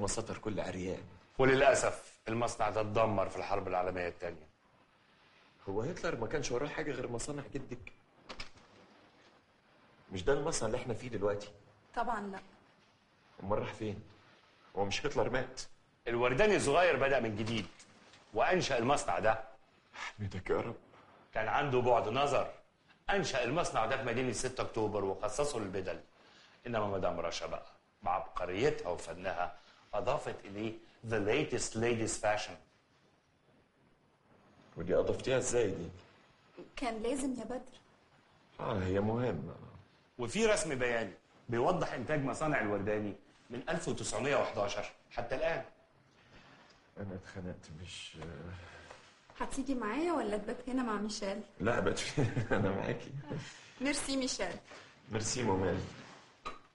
وسطر كل عريان وللاسف المصنع ده اتدمر في الحرب العالميه الثانيه هو هتلر ما كانش وراه حاجه غير مصانع جدك مش ده المصنع اللي احنا فيه دلوقتي طبعا لا امال راح فين هو مش هتلر مات الورداني الصغير بدا من جديد وانشا المصنع ده احمدك يا رب كان عنده بعد نظر انشا المصنع ده في مدينه 6 اكتوبر وخصصه للبدل انما مدام رشا بقى بعبقريتها وفنها اضافت اليه the latest ladies fashion ودي اضفتيها ازاي دي كان لازم يا بدر اه هي مهمه وفي رسم بياني بيوضح انتاج مصانع الورداني من 1911 حتى الان انا اتخنقت مش هتيجي معايا ولا تبات هنا مع ميشيل لا بقت انا معاكي ميرسي ميشيل ميرسي مومال